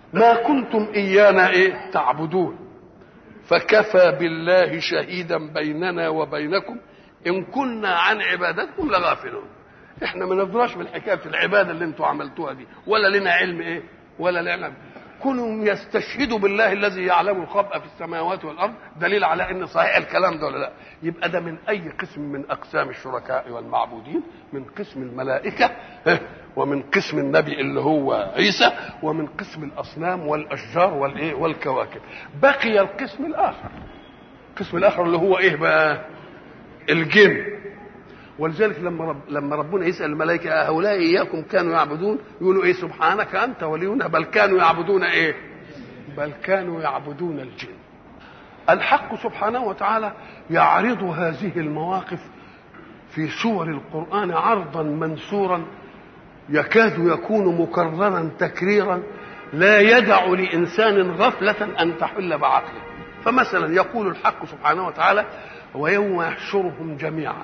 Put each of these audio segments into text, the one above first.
ما كنتم إيانا إيه تعبدون فكفى بالله شهيدا بيننا وبينكم إن كنا عن عبادتكم لغافلون احنا ما ندراش بالحكايه في العباده اللي انتوا عملتوها دي ولا لنا علم ايه ولا لنا كونوا يستشهدوا بالله الذي يعلم الخبأ في السماوات والارض دليل على ان صحيح الكلام ده ولا لا يبقى ده من اي قسم من اقسام الشركاء والمعبودين من قسم الملائكه ومن قسم النبي اللي هو عيسى ومن قسم الاصنام والاشجار والايه والكواكب بقي القسم الاخر القسم الاخر اللي هو ايه بقى الجن ولذلك لما رب لما ربنا يسال الملائكه هؤلاء اياكم كانوا يعبدون يقولوا ايه سبحانك انت ولينا بل كانوا يعبدون ايه بل كانوا يعبدون الجن الحق سبحانه وتعالى يعرض هذه المواقف في سور القران عرضا منثورا يكاد يكون مكررا تكريرا لا يدع لانسان غفله ان تحل بعقله فمثلا يقول الحق سبحانه وتعالى ويوم يحشرهم جميعا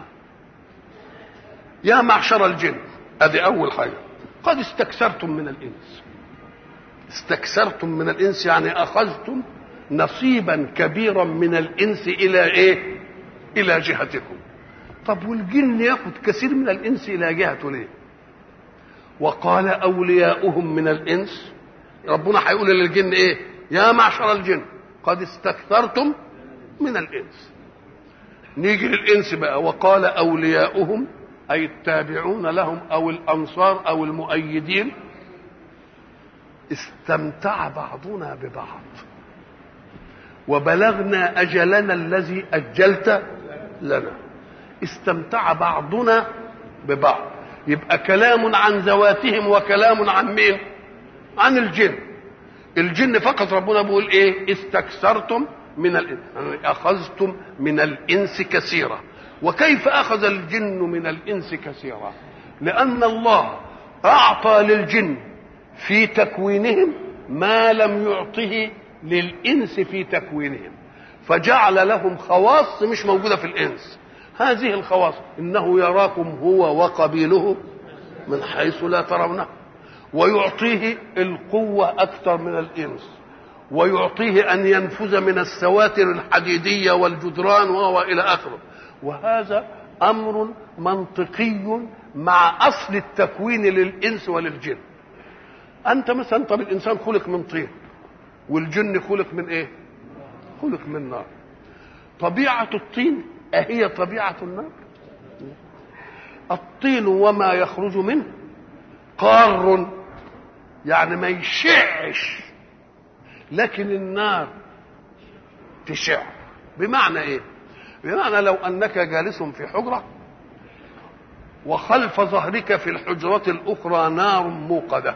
يا معشر الجن ادي اول حاجه قد استكثرتم من الانس استكثرتم من الانس يعني اخذتم نصيبا كبيرا من الانس الى ايه الى جهتكم طب والجن ياخذ كثير من الانس الى جهته ليه وقال اولياؤهم من الانس ربنا هيقول للجن ايه يا معشر الجن قد استكثرتم من الانس نيجي للانس بقى وقال اولياؤهم اي التابعون لهم او الانصار او المؤيدين استمتع بعضنا ببعض وبلغنا اجلنا الذي اجلت لنا استمتع بعضنا ببعض يبقى كلام عن ذواتهم وكلام عن مين عن الجن الجن فقط ربنا بيقول ايه استكثرتم من الانس يعني اخذتم من الانس كثيرا وكيف اخذ الجن من الانس كثيرا لان الله اعطى للجن في تكوينهم ما لم يعطه للانس في تكوينهم فجعل لهم خواص مش موجوده في الانس هذه الخواص انه يراكم هو وقبيله من حيث لا ترونه ويعطيه القوه اكثر من الانس ويعطيه ان ينفذ من السواتر الحديديه والجدران وهو الى اخره وهذا امر منطقي مع اصل التكوين للانس وللجن انت مثلا طب الانسان خلق من طين والجن خلق من ايه خلق من نار طبيعه الطين اهي طبيعه النار الطين وما يخرج منه قار يعني ما يشعش لكن النار تشع بمعنى ايه بمعنى لو انك جالس في حجره وخلف ظهرك في الحجره الاخرى نار موقده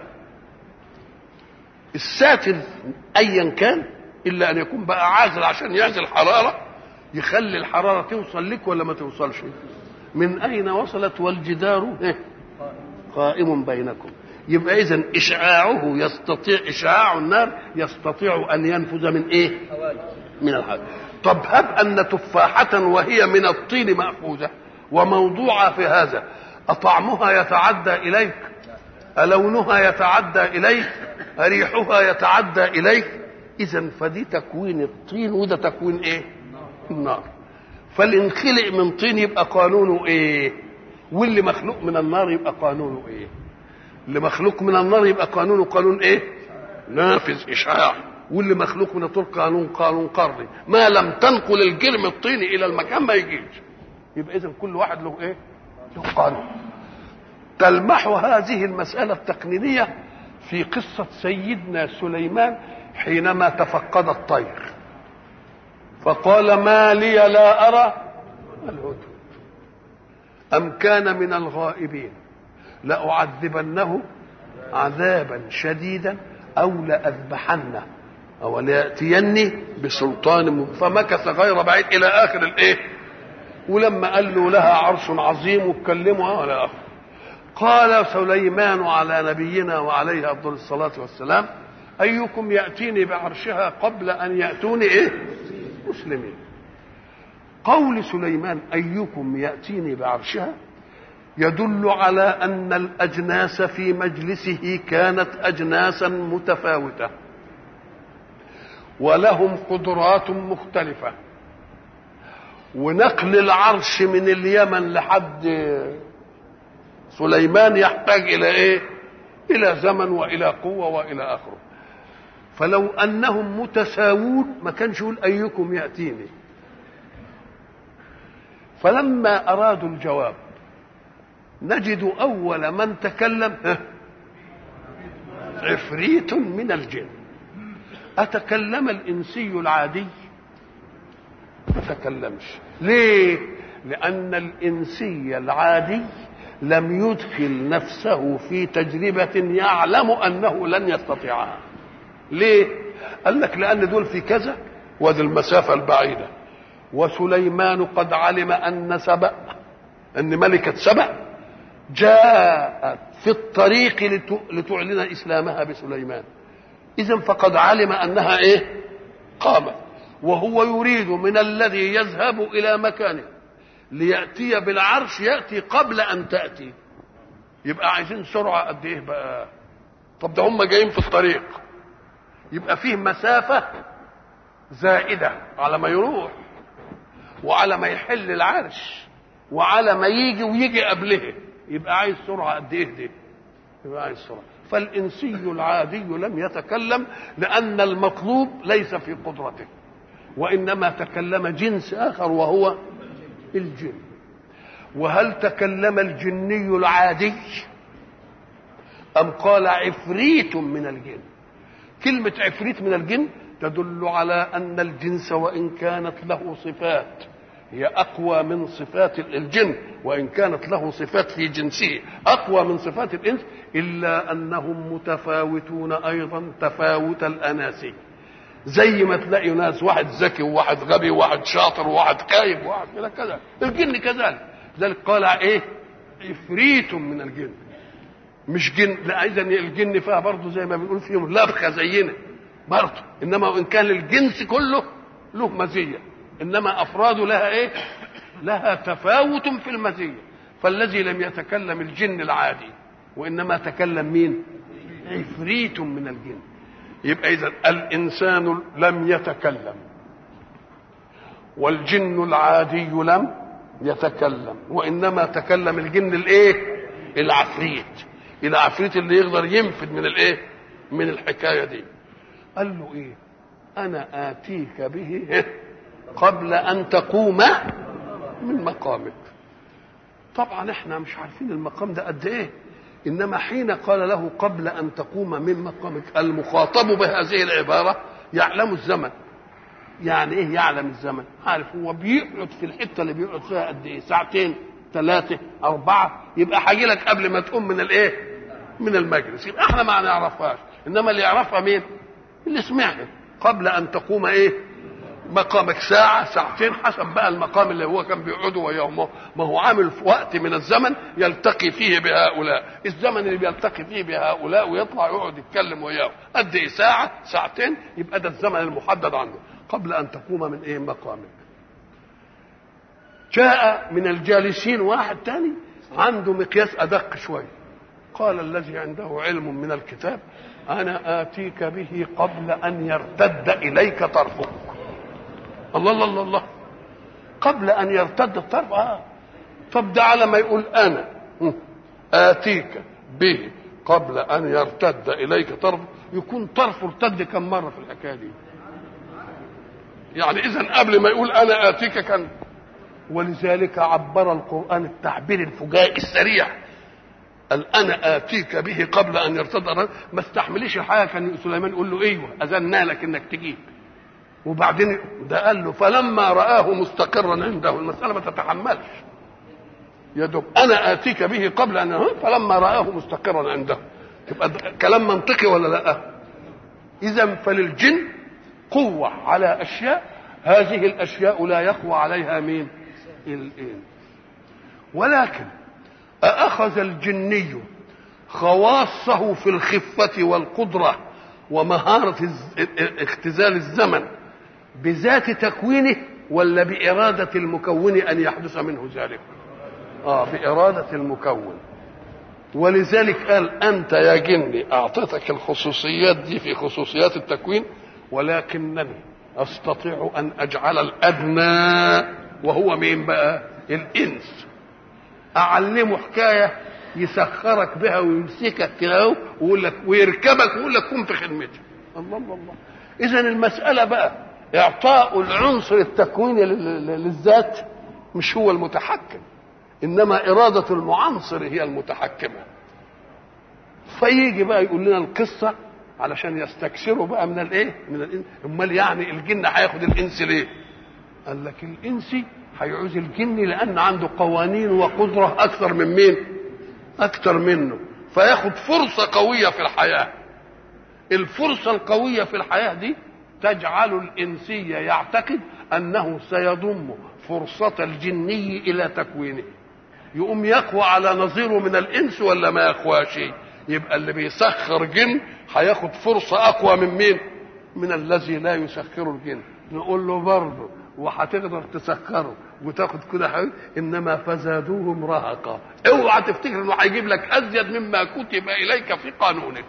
الساتر ايا كان الا ان يكون بقى عازل عشان يعزل حراره يخلي الحراره توصل لك ولا ما توصلش من اين وصلت والجدار قائم بينكم يبقى اذا اشعاعه يستطيع اشعاع النار يستطيع ان ينفذ من ايه من الحاجة طب هب ان تفاحه وهي من الطين ماخوذه وموضوعه في هذا اطعمها يتعدى اليك الونها يتعدى اليك ريحها يتعدى اليك اذا فدي تكوين الطين وده تكوين ايه النار فالانخلق من طين يبقى قانونه ايه واللي مخلوق من النار يبقى قانونه ايه اللي مخلوق من النار يبقى قانونه قانون ايه نافذ اشعاع واللي مخلوق من الطين قانون قانون قرني ما لم تنقل الجرم الطيني الى المكان ما يجيش يبقى اذا كل واحد له ايه له قانون تلمح هذه المساله التقنينيه في قصه سيدنا سليمان حينما تفقد الطير فقال ما لي لا ارى الهدهد ام كان من الغائبين لأعذبنه عذابا شديدا أو لأذبحنه أو ليأتيني بسلطان مبين فمكث غير بعيد إلى آخر الإيه ولما قال له لها عرش عظيم واتكلموا على آخر قال سليمان على نبينا وعليه أفضل الصلاة والسلام أيكم يأتيني بعرشها قبل أن يأتوني إيه مسلمين قول سليمان أيكم يأتيني بعرشها يدل على ان الاجناس في مجلسه كانت اجناسا متفاوته ولهم قدرات مختلفة ونقل العرش من اليمن لحد سليمان يحتاج إلى إيه؟ إلى زمن وإلى قوة وإلى آخره فلو أنهم متساوون ما كانش يقول أيكم يأتيني فلما أرادوا الجواب نجد أول من تكلم عفريت من الجن أتكلم الإنسي العادي ما تكلمش ليه لأن الإنسي العادي لم يدخل نفسه في تجربة يعلم أنه لن يستطيعها ليه قال لك لأن دول في كذا وادي المسافة البعيدة وسليمان قد علم أن سبأ أن ملكة سبأ جاءت في الطريق لتعلن إسلامها بسليمان إذا فقد علم أنها إيه قامت وهو يريد من الذي يذهب إلى مكانه ليأتي بالعرش يأتي قبل أن تأتي يبقى عايزين سرعة قد إيه بقى طب ده هم جايين في الطريق يبقى فيه مسافة زائدة على ما يروح وعلى ما يحل العرش وعلى ما يجي ويجي قبله يبقى عايز سرعة قد إيه دي يبقى عايز سرعة فالإنسي العادي لم يتكلم لأن المطلوب ليس في قدرته وإنما تكلم جنس آخر وهو الجن وهل تكلم الجني العادي أم قال عفريت من الجن كلمة عفريت من الجن تدل على أن الجنس وإن كانت له صفات هي أقوى من صفات الجن وإن كانت له صفات في جنسه أقوى من صفات الإنس إلا أنهم متفاوتون أيضا تفاوت الأناسي زي ما تلاقي ناس واحد ذكي وواحد غبي وواحد شاطر وواحد خايب وواحد كذا كذا الجن كذلك لذلك قال ايه عفريت من الجن مش جن لا اذا الجن فيها برضه زي ما بنقول فيهم لبخه زينا برضه انما وان كان الجنس كله له مزيه انما افراده لها ايه لها تفاوت في المزيه فالذي لم يتكلم الجن العادي وانما تكلم مين عفريت من الجن يبقى اذا الانسان لم يتكلم والجن العادي لم يتكلم وانما تكلم الجن الايه العفريت العفريت اللي يقدر ينفذ من الايه من الحكايه دي قال له ايه انا اتيك به قبل ان تقوم من مقامك طبعا احنا مش عارفين المقام ده قد ايه انما حين قال له قبل ان تقوم من مقامك المخاطب بهذه العباره يعلم الزمن يعني ايه يعلم الزمن عارف هو بيقعد في الحته اللي بيقعد فيها قد ايه ساعتين ثلاثه اربعه يبقى هاجي لك قبل ما تقوم من الايه من المجلس يبقى احنا ما نعرفهاش انما اللي يعرفها مين اللي سمعها قبل ان تقوم ايه مقامك ساعة ساعتين حسب بقى المقام اللي هو كان بيقعده ويومه ما هو عامل في وقت من الزمن يلتقي فيه بهؤلاء الزمن اللي بيلتقي فيه بهؤلاء ويطلع يقعد يتكلم وياهم قد ايه ساعة ساعتين يبقى ده الزمن المحدد عنده قبل ان تقوم من ايه مقامك جاء من الجالسين واحد تاني عنده مقياس ادق شويه قال الذي عنده علم من الكتاب انا اتيك به قبل ان يرتد اليك طرفك الله الله الله الله قبل ان يرتد الطرف اه طب ده على ما يقول انا اتيك به قبل ان يرتد اليك طرف يكون طرفه ارتد كم مره في الحكايه دي يعني اذا قبل ما يقول انا اتيك كان ولذلك عبر القران التعبير الفجائي السريع قال انا اتيك به قبل ان يرتد ما استحمليش الحاجه كان سليمان يقول له ايوه اذنا لك انك تجيب وبعدين ده قال له فلما رآه مستقرا عنده المسألة ما تتحملش يا دوب أنا آتيك به قبل أن فلما رآه مستقرا عنده تبقى كلام منطقي ولا لا إذا فللجن قوة على أشياء هذه الأشياء لا يقوى عليها مين الإن ولكن أأخذ الجني خواصه في الخفة والقدرة ومهارة اختزال الزمن بذات تكوينه ولا بإرادة المكون أن يحدث منه ذلك آه بإرادة المكون ولذلك قال أنت يا جني أعطيتك الخصوصيات دي في خصوصيات التكوين ولكنني استطيع ان اجعل الادنى وهو مين بقى الانس اعلمه حكايه يسخرك بها ويمسكك كده ويقول لك ويركبك ويقول لك قم في خدمتي الله الله الله اذا المساله بقى اعطاء العنصر التكويني للذات مش هو المتحكم انما اراده المعنصر هي المتحكمه فيجي بقى يقول لنا القصه علشان يستكثروا بقى من الايه من الانس امال يعني الجن هياخد الانس ليه قال لك الانسي هيعوز الجن لان عنده قوانين وقدره اكثر من مين اكثر منه فياخد فرصه قويه في الحياه الفرصه القويه في الحياه دي تجعل الانسي يعتقد انه سيضم فرصه الجني الى تكوينه يقوم يقوى على نظيره من الانس ولا ما يقواش يبقى اللي بيسخر جن هياخد فرصه اقوى من مين من الذي لا يسخر الجن نقول له برضه وهتقدر تسخره وتاخد كده حاجة انما فزادوهم رهقا اوعى تفتكر انه هيجيب لك ازيد مما كتب اليك في قانونك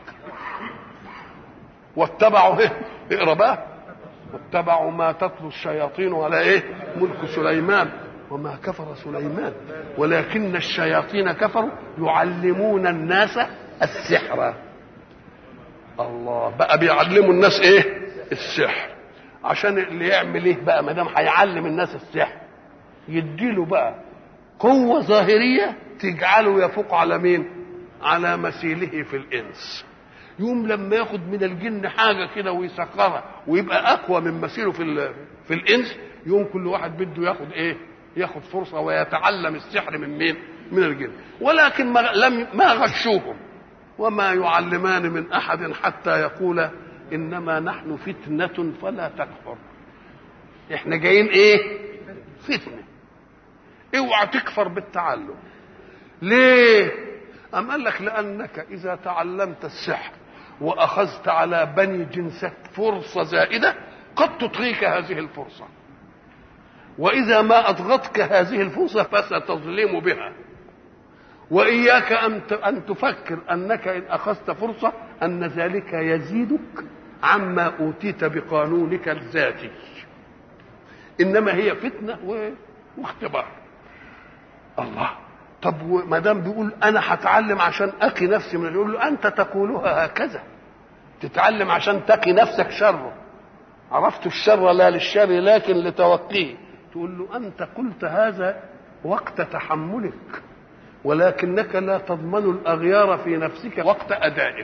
واتبعوا ايه اقرا بقى واتبعوا ما تتلو الشياطين على ايه ملك سليمان وما كفر سليمان ولكن الشياطين كفروا يعلمون الناس السحر الله بقى بيعلموا الناس ايه السحر عشان اللي يعمل ايه بقى ما دام هيعلم الناس السحر يديله بقى قوه ظاهريه تجعله يفوق على مين على مثيله في الانس يوم لما ياخد من الجن حاجه كده ويسخرها ويبقى اقوى من مثيله في في الانس يوم كل واحد بده ياخد ايه ياخد فرصه ويتعلم السحر من مين من الجن ولكن ما لم ما غشوهم وما يعلمان من احد حتى يقول انما نحن فتنه فلا تكفر احنا جايين ايه فتنه اوعى تكفر بالتعلم ليه أم قال لك لأنك إذا تعلمت السحر وأخذت على بني جنسك فرصة زائدة قد تطغيك هذه الفرصة وإذا ما أضغتك هذه الفرصة فستظلم بها وإياك أن أن تفكر أنك إن أخذت فرصة أن ذلك يزيدك عما أوتيت بقانونك الذاتي إنما هي فتنة واختبار الله طب ما دام بيقول انا هتعلم عشان اقي نفسي من يقول له انت تقولها هكذا تتعلم عشان تقي نفسك شره عرفت الشر لا للشر لكن لتوقيه تقول له انت قلت هذا وقت تحملك ولكنك لا تضمن الاغيار في نفسك وقت ادائك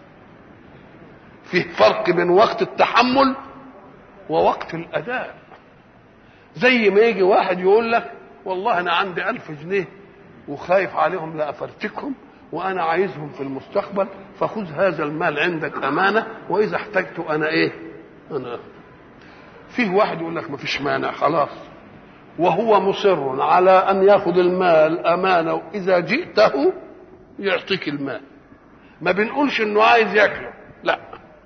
فيه فرق بين وقت التحمل ووقت الاداء زي ما يجي واحد يقول لك والله انا عندي ألف جنيه وخايف عليهم لأفرتكهم وأنا عايزهم في المستقبل فخذ هذا المال عندك أمانة وإذا احتجت أنا إيه؟ أنا أخذ. فيه واحد يقول لك ما فيش مانع خلاص وهو مصر على أن يأخذ المال أمانة وإذا جئته يعطيك المال ما بنقولش إنه عايز ياكله لا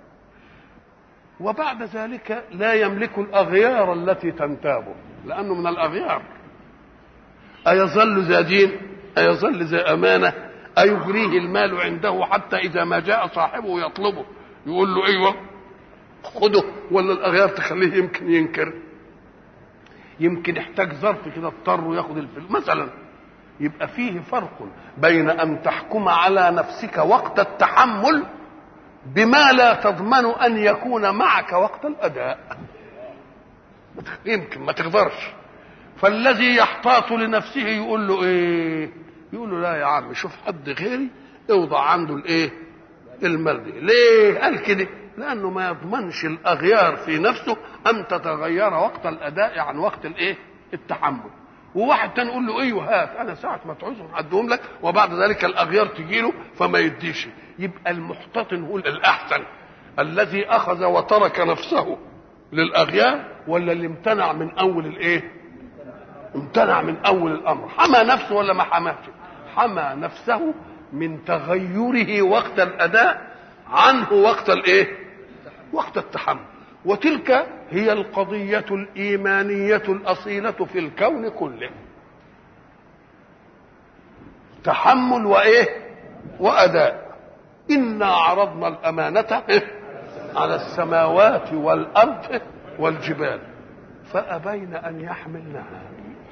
وبعد ذلك لا يملك الأغيار التي تنتابه لأنه من الأغيار أيظل ذا دين أيظل ذا أمانة أيغريه المال عنده حتى إذا ما جاء صاحبه يطلبه يقول له أيوة خده ولا الأغيار تخليه يمكن ينكر يمكن يحتاج ظرف كده اضطر وياخد الفلوس مثلا يبقى فيه فرق بين أن تحكم على نفسك وقت التحمل بما لا تضمن أن يكون معك وقت الأداء يمكن ما تقدرش فالذي يحتاط لنفسه يقول له ايه يقول له لا يا عم شوف حد غيري اوضع عنده الايه المال دي ليه قال كده لانه ما يضمنش الاغيار في نفسه ان تتغير وقت الاداء عن وقت الايه التحمل وواحد تاني يقول له ايوه هات انا ساعه ما تعوزهم ادهم لك وبعد ذلك الاغيار تجي له فما يديش يبقى المحتطن هو الاحسن الذي اخذ وترك نفسه للاغيار ولا اللي امتنع من اول الايه امتنع من اول الامر حمى نفسه ولا ما حماش حمى نفسه من تغيره وقت الاداء عنه وقت الايه وقت التحمل وتلك هي القضية الإيمانية الأصيلة في الكون كله تحمل وإيه وأداء إنا عرضنا الأمانة على السماوات والارض والجبال فابين ان يحملنها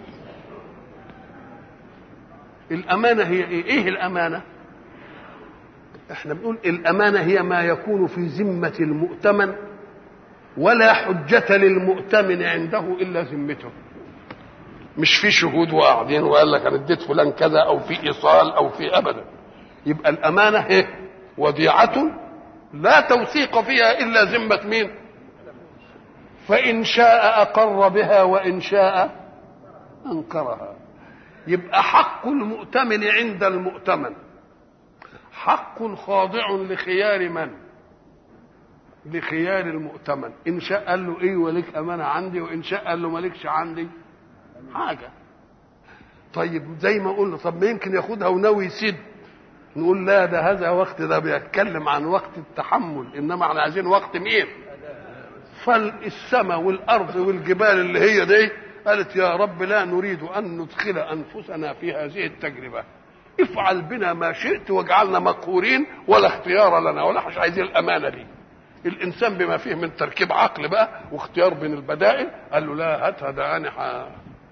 الامانه هي ايه ايه الامانه احنا بنقول الامانه هي ما يكون في ذمه المؤتمن ولا حجه للمؤتمن عنده الا ذمته مش في شهود وقاعدين وقال لك انا اديت فلان كذا او في ايصال او في ابدا يبقى الامانه هي وديعه لا توثيق فيها الا ذمه مين فان شاء اقر بها وان شاء انكرها يبقى حق المؤتمن عند المؤتمن حق خاضع لخيار من لخيار المؤتمن ان شاء قال له ايه ولك امانه عندي وان شاء قال له مالكش عندي حاجه طيب زي ما قلنا طب ما يمكن ياخدها وناوي يسد نقول لا ده هذا وقت ده بيتكلم عن وقت التحمل انما احنا عايزين وقت مين فالسماء والارض والجبال اللي هي دي قالت يا رب لا نريد ان ندخل انفسنا في هذه التجربه افعل بنا ما شئت واجعلنا مقهورين ولا اختيار لنا ولا مش عايزين الامانه دي الانسان بما فيه من تركيب عقل بقى واختيار بين البدائل قال له لا هاتها ده انا ح...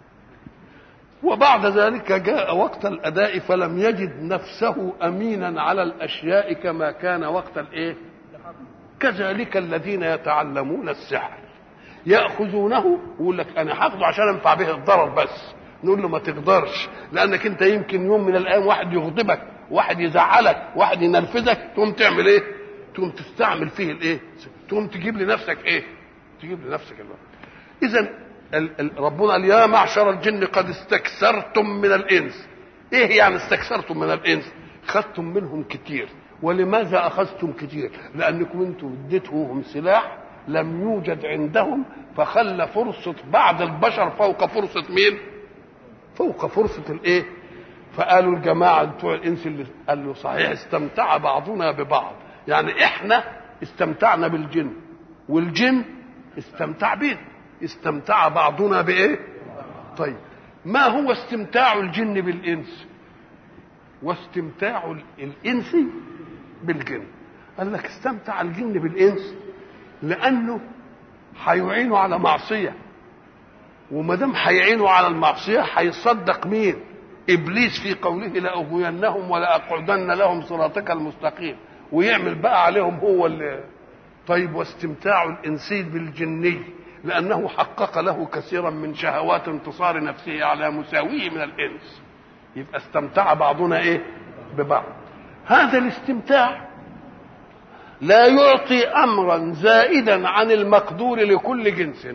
وبعد ذلك جاء وقت الاداء فلم يجد نفسه امينا على الاشياء كما كان وقت الايه كذلك الذين يتعلمون السحر ياخذونه ويقول لك انا هاخده عشان انفع به الضرر بس نقول له ما تقدرش لانك انت يمكن يوم من الايام واحد يغضبك واحد يزعلك واحد ينرفزك تقوم تعمل ايه تقوم تستعمل فيه الايه تقوم تجيب لنفسك ايه تجيب لنفسك الوقت اذا ربنا قال يا معشر الجن قد استكثرتم من الانس ايه يعني استكثرتم من الانس خدتم منهم كتير ولماذا اخذتم كتير لانكم انتم اديتهم سلاح لم يوجد عندهم فخلى فرصة بعض البشر فوق فرصة مين فوق فرصة الايه فقالوا الجماعة بتوع الانس اللي قال له صحيح استمتع بعضنا ببعض يعني احنا استمتعنا بالجن والجن استمتع بينا استمتع بعضنا بايه طيب ما هو استمتاع الجن بالانس واستمتاع الانس بالجن قال لك استمتع الجن بالانس لانه هيعينوا على معصيه وما دام هيعينوا على المعصيه هيصدق مين ابليس في قوله لاغوينهم ولاقعدن لهم صراطك المستقيم ويعمل بقى عليهم هو اللي طيب واستمتاع الانسي بالجني لانه حقق له كثيرا من شهوات انتصار نفسه على مساويه من الانس يبقى استمتع بعضنا ايه ببعض هذا الاستمتاع لا يعطي امرا زائدا عن المقدور لكل جنس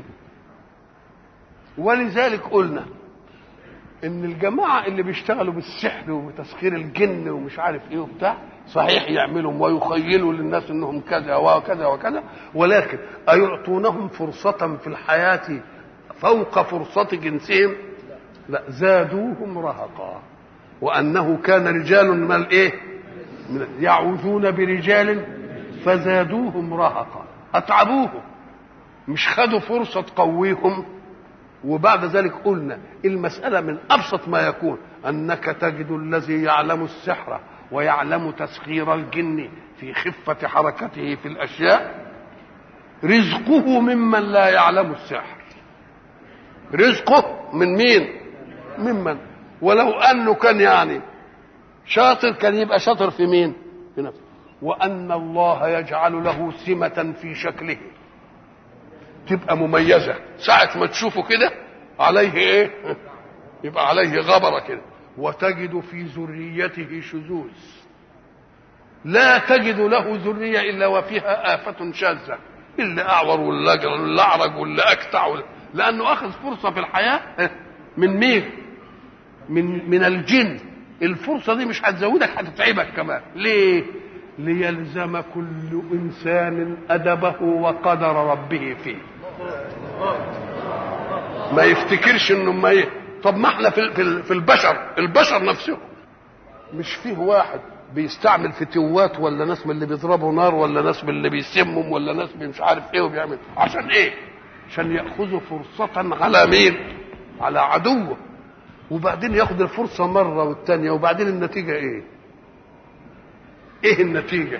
ولذلك قلنا ان الجماعه اللي بيشتغلوا بالسحر وبتسخير الجن ومش عارف ايه وبتاع صحيح يعملوا ويخيلوا للناس انهم كذا وكذا وكذا ولكن ايعطونهم فرصه في الحياه فوق فرصه جنسهم لا زادوهم رهقا وانه كان رجال من الايه يعوذون برجال فزادوهم رهقا اتعبوهم مش خدوا فرصه تقويهم وبعد ذلك قلنا المسألة من أبسط ما يكون أنك تجد الذي يعلم السحر ويعلم تسخير الجن في خفة حركته في الأشياء رزقه ممن لا يعلم السحر رزقه من مين ممن ولو أنه كان يعني شاطر كان يبقى شاطر في مين في نفسه وأن الله يجعل له سمة في شكله تبقى مميزة ساعة ما تشوفه كده عليه ايه يبقى عليه غبرة كده وتجد في ذريته شذوذ لا تجد له ذرية إلا وفيها آفة شاذة اللي أعور واللي واللي أعرج واللي أكتع واللي لأنه أخذ فرصة في الحياة من مين؟ من من الجن الفرصة دي مش هتزودك هتتعبك كمان ليه؟ ليلزم كل إنسان أدبه وقدر ربه فيه ما يفتكرش انه ما ي... طب ما احنا في في البشر البشر نفسهم مش فيه واحد بيستعمل فتوات ولا ناس من اللي بيضربوا نار ولا ناس من اللي بيسمم ولا ناس مش عارف ايه وبيعمل عشان ايه عشان ياخذوا فرصة على مين على عدوه وبعدين ياخد الفرصة مرة والتانية وبعدين النتيجة ايه ايه النتيجة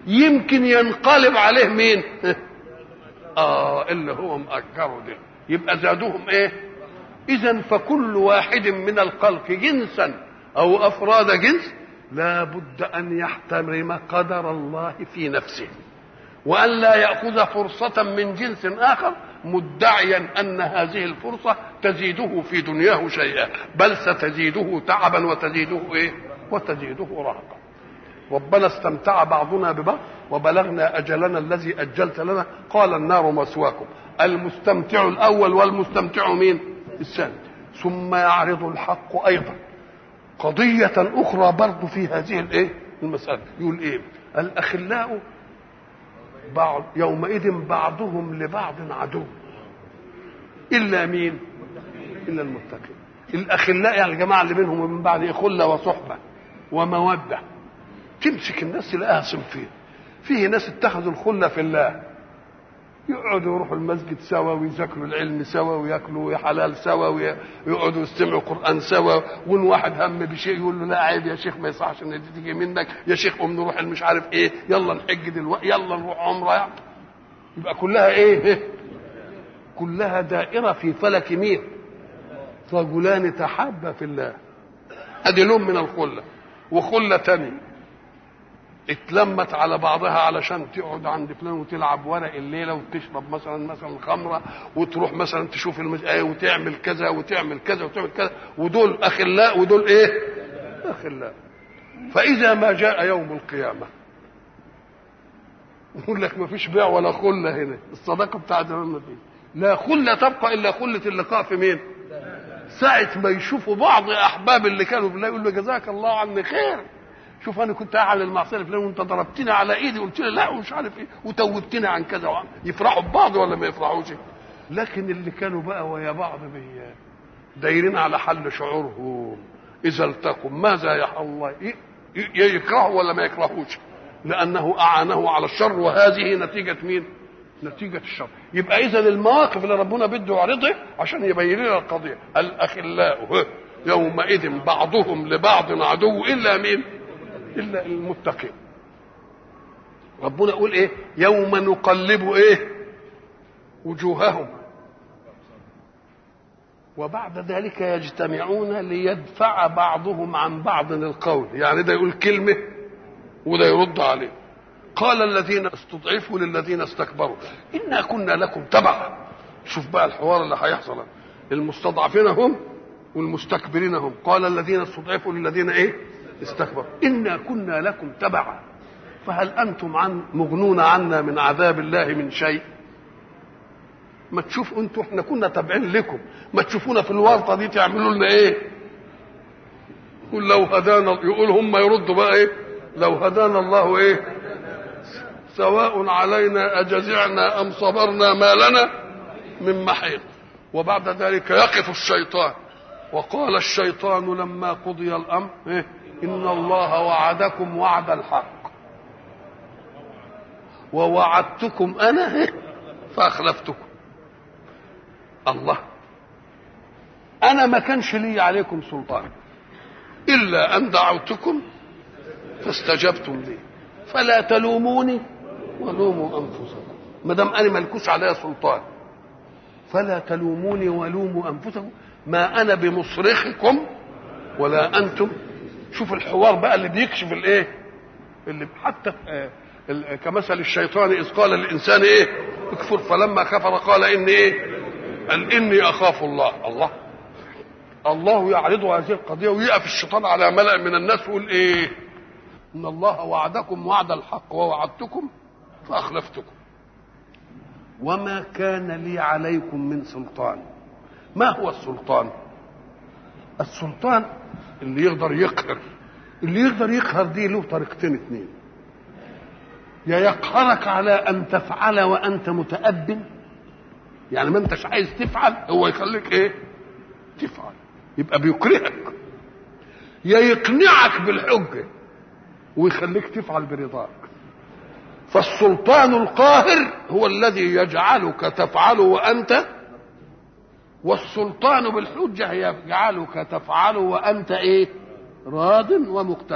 يمكن ينقلب عليه مين اه اللي هو مأجره ده يبقى زادوهم ايه اذا فكل واحد من الخلق جنسا او افراد جنس لا بد ان يحترم قدر الله في نفسه وان لا ياخذ فرصه من جنس اخر مدعيا ان هذه الفرصه تزيده في دنياه شيئا بل ستزيده تعبا وتزيده ايه وتزيده رهقا ربنا استمتع بعضنا ببعض وبلغنا اجلنا الذي اجلت لنا قال النار مثواكم المستمتع الاول والمستمتع مين الثاني ثم يعرض الحق ايضا قضية أخرى برضه في هذه الإيه؟ المسألة يقول إيه؟ الأخلاء بعض يومئذ بعضهم لبعض عدو إلا مين؟ إلا المتقين الأخلاء يعني الجماعة اللي بينهم وبين بعض إيه؟ خلة وصحبة ومودة تمسك الناس تلاقيها صنفين فيه ناس اتخذوا الخلة في الله يقعدوا يروحوا المسجد سوا ويذاكروا العلم سوا وياكلوا حلال سوا ويقعدوا يستمعوا قران سوا وان واحد هم بشيء يقول له لا عيب يا شيخ ما يصحش ان دي تيجي منك يا شيخ قوم نروح مش عارف ايه يلا نحج دلوقتي يلا نروح عمره يعني يبقى كلها ايه كلها دائره في فلك مين رجلان تحابا في الله ادي لون من الخله وخله تانية اتلمت على بعضها علشان تقعد عند فلان وتلعب ورق الليله وتشرب مثلا مثلا خمره وتروح مثلا تشوف المج... ايه وتعمل كذا وتعمل كذا وتعمل كذا ودول اخلاء ودول ايه؟ اخلاء فاذا ما جاء يوم القيامه يقول لك ما فيش بيع ولا خله هنا الصداقه بتاعت ما فيش لا خله تبقى الا خله اللقاء في مين؟ ساعة ما يشوفوا بعض أحباب اللي كانوا بالله يقول له جزاك الله عني خير شوف انا كنت على المعصيه الفلانيه وانت ضربتني على ايدي قلت لي لا ومش عارف ايه وتوبتني عن كذا وعن يفرحوا ببعض ولا ما يفرحوش لكن اللي كانوا بقى ويا بعض بي دايرين على حل شعورهم اذا التقوا ماذا يا الله يكرهوا ولا ما يكرهوش لانه اعانه على الشر وهذه نتيجه مين نتيجة الشر يبقى إذا المواقف اللي ربنا بده يعرضها عشان يبين لنا القضية الأخلاء يومئذ بعضهم لبعض عدو إلا مين؟ الا المتقين ربنا يقول ايه يوم نقلب ايه وجوههم وبعد ذلك يجتمعون ليدفع بعضهم عن بعض القول يعني ده يقول كلمه وده يرد عليه قال الذين استضعفوا للذين استكبروا انا كنا لكم تبعا شوف بقى الحوار اللي هيحصل المستضعفين هم والمستكبرين هم قال الذين استضعفوا للذين ايه استكبروا إنا كنا لكم تبعا فهل أنتم عن مغنون عنا من عذاب الله من شيء ما تشوف انتوا احنا كنا تابعين لكم ما تشوفونا في الورطه دي تعملوا لنا ايه يقول لو هدانا يقول هم يردوا بقى ايه لو هدانا الله ايه سواء علينا اجزعنا ام صبرنا ما لنا من محيط وبعد ذلك يقف الشيطان وقال الشيطان لما قضي الامر إيه؟ ان الله وعدكم وعد الحق ووعدتكم انا فاخلفتكم الله انا ما كانش لي عليكم سلطان الا ان دعوتكم فاستجبتم لي فلا تلوموني ولوموا انفسكم ما دام انا ملكوش عليا سلطان فلا تلوموني ولوموا انفسكم ما انا بمصرخكم ولا انتم شوف الحوار بقى اللي بيكشف الايه اللي حتى كمثل الشيطان اذ قال للانسان ايه اكفر فلما كفر قال اني ايه قال اني اخاف الله الله الله يعرض هذه القضيه ويقف الشيطان على ملأ من الناس ويقول ايه ان الله وعدكم وعد الحق ووعدتكم فاخلفتكم وما كان لي عليكم من سلطان ما هو السلطان السلطان اللي يقدر يقهر اللي يقدر يقهر دي له طريقتين اتنين يا يقهرك على ان تفعل وانت متأب يعني ما انتش عايز تفعل هو يخليك ايه تفعل يبقى بيكرهك يا يقنعك بالحجه ويخليك تفعل برضاك فالسلطان القاهر هو الذي يجعلك تفعل وانت والسلطان بالحجه يجعلك تفعل وانت ايه راض ومقتنع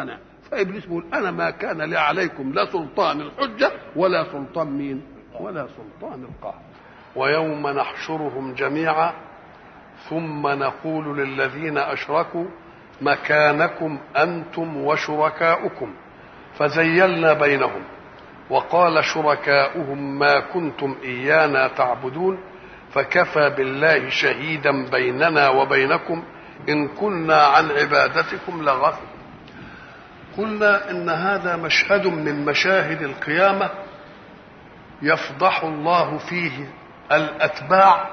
فابليس بيقول انا ما كان لي عليكم لا سلطان الحجه ولا سلطان مين ولا سلطان القهر ويوم نحشرهم جميعا ثم نقول للذين اشركوا مكانكم انتم وشركاؤكم فزيلنا بينهم وقال شركاؤهم ما كنتم ايانا تعبدون فكفى بالله شهيدا بيننا وبينكم ان كنا عن عبادتكم لغافل قلنا ان هذا مشهد من مشاهد القيامه يفضح الله فيه الاتباع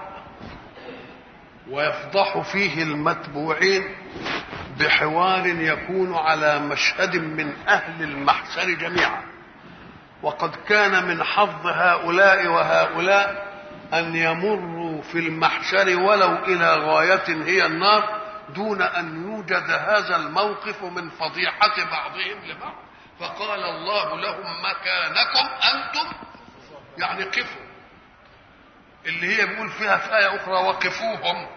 ويفضح فيه المتبوعين بحوار يكون على مشهد من اهل المحشر جميعا وقد كان من حظ هؤلاء وهؤلاء ان يمروا في المحشر ولو الى غايه هي النار دون ان يوجد هذا الموقف من فضيحه بعضهم لبعض فقال الله لهم مكانكم انتم يعني قفوا اللي هي بيقول فيها في ايه اخرى وقفوهم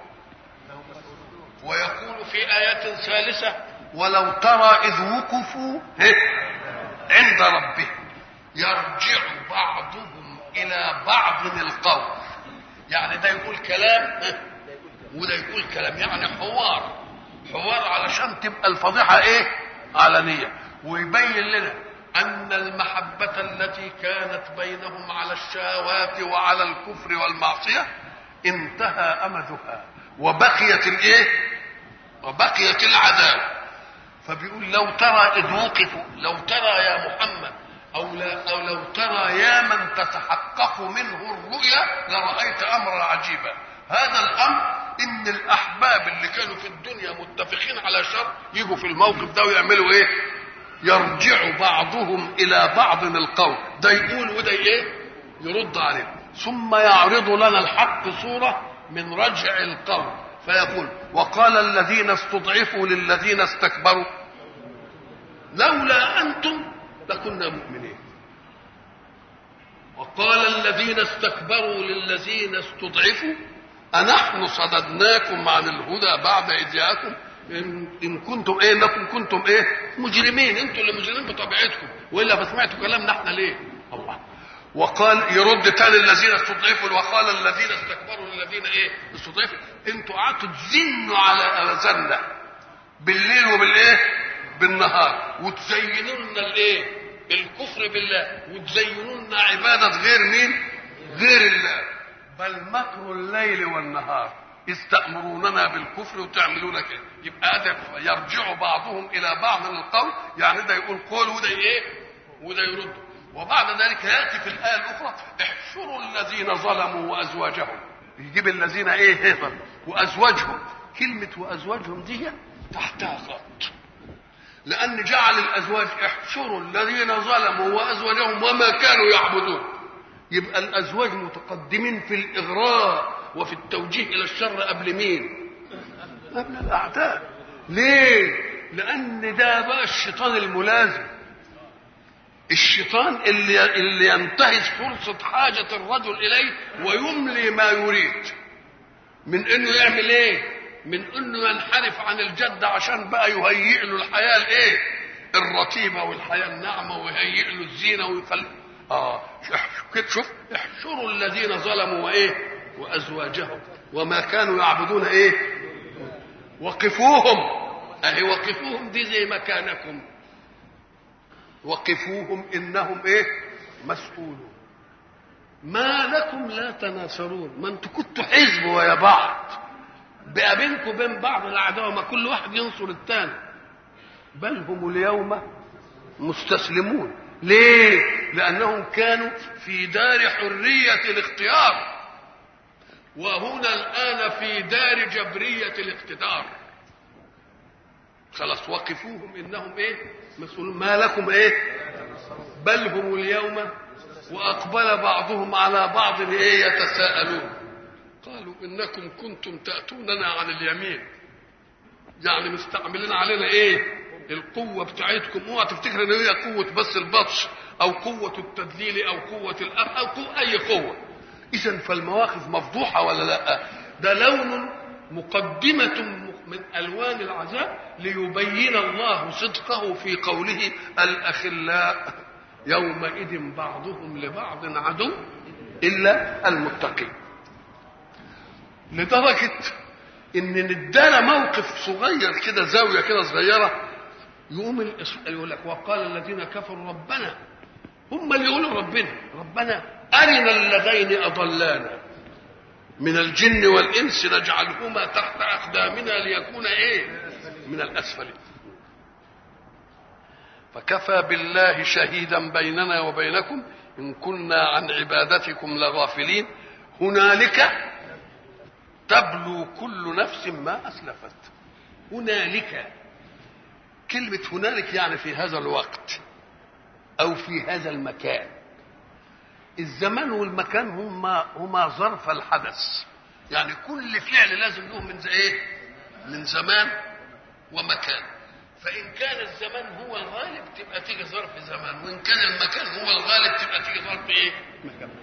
ويقول في آية ثالثة ولو ترى إذ وقفوا عند ربهم يرجع بعضهم إلى بعض القول يعني ده يقول كلام وده يقول كلام يعني حوار حوار علشان تبقى الفضيحة إيه علنية ويبين لنا أن المحبة التي كانت بينهم على الشهوات وعلى الكفر والمعصية انتهى أمدها وبقيت الايه وبقيت العذاب فبيقول لو ترى اذ وقفوا لو ترى يا محمد او لا او لو ترى يا من تتحقق منه الرؤيا لرايت امرا عجيبا هذا الامر ان الاحباب اللي كانوا في الدنيا متفقين على شر يجوا في الموقف ده ويعملوا ايه يرجع بعضهم الى بعض القول ده يقول وده ايه يرد عليه ثم يعرض لنا الحق صوره من رجع القول فيقول وقال الذين استضعفوا للذين استكبروا لولا انتم لكنا مؤمنين وقال الذين استكبروا للذين استضعفوا أنحن صددناكم عن الهدى بعد إذ جاءكم إن, إن كنتم إيه إنكم كنتم إيه مجرمين أنتم اللي مجرمين بطبيعتكم وإلا فسمعتوا كلامنا إحنا ليه الله وقال يرد تاني الذين استضعفوا وقال الذين استكبروا للذين ايه استضعفوا انتوا قعدتوا تزنوا على اذاننا بالليل وبالايه بالنهار وتزينوا لنا الايه الكفر بالله وتزينوا لنا عباده غير مين غير الله بل مكر الليل والنهار إذ تأمروننا بالكفر وتعملون كده يبقى هذا يرجع بعضهم إلى بعض القول يعني ده يقول قول وده إيه وده يرد وبعد ذلك ياتي في الايه الاخرى احشروا الذين ظلموا وازواجهم يجيب الذين ايه هفر وازواجهم كلمه وازواجهم دي تحتها خط لان جعل الازواج احشروا الذين ظلموا وازواجهم وما كانوا يعبدون يبقى الازواج متقدمين في الاغراء وفي التوجيه الى الشر قبل مين قبل الاعداء ليه لان ده بقى الشيطان الملازم الشيطان اللي اللي ينتهز فرصة حاجة الرجل إليه ويملي ما يريد من إنه يعمل إيه؟ من إنه ينحرف عن الجد عشان بقى يهيئ له الحياة الإيه؟ الرتيبة والحياة الناعمة ويهيئ له الزينة ويخلي آه كده شوف احشروا الذين ظلموا وإيه؟ وأزواجهم وما كانوا يعبدون إيه؟ وقفوهم أهي وقفوهم دي زي مكانكم وقفوهم انهم ايه مسؤولون ما لكم لا تناصرون ما انتوا كنتوا حزب ويا بعض بقى بينكم وبين بعض العداوه ما كل واحد ينصر الثاني بل هم اليوم مستسلمون ليه لانهم كانوا في دار حريه الاختيار وهنا الان في دار جبريه الاقتدار خلاص وقفوهم انهم ايه مسؤولون ما لكم ايه بل هم اليوم واقبل بعضهم على بعض ايه يتساءلون قالوا انكم كنتم تاتوننا عن اليمين يعني مستعملين علينا ايه القوة بتاعتكم اوعى تفتكر ان هي قوة بس البطش او قوة التدليل او قوة الأب او قوة اي قوة اذا فالمواقف مفضوحة ولا لا ده لون مقدمة من الوان العذاب ليبين الله صدقه في قوله الاخلاء يومئذ بعضهم لبعض عدو الا المتقين لدرجه ان ندانا موقف صغير كده زاويه كده صغيره يقوم يقول لك وقال الذين كفروا ربنا هم اللي يقولوا ربنا ربنا ارنا اللذين اضلانا من الجن والانس نجعلهما تحت اقدامنا ليكون ايه من الاسفلين فكفى بالله شهيدا بيننا وبينكم ان كنا عن عبادتكم لغافلين هنالك تبلو كل نفس ما اسلفت هنالك كلمه هنالك يعني في هذا الوقت او في هذا المكان الزمان والمكان هما هما ظرف الحدث يعني كل فعل لازم له من ايه من زمان ومكان فان كان الزمان هو الغالب تبقى تيجي ظرف زمان وان كان المكان هو الغالب تبقى تيجي ظرف ايه مكان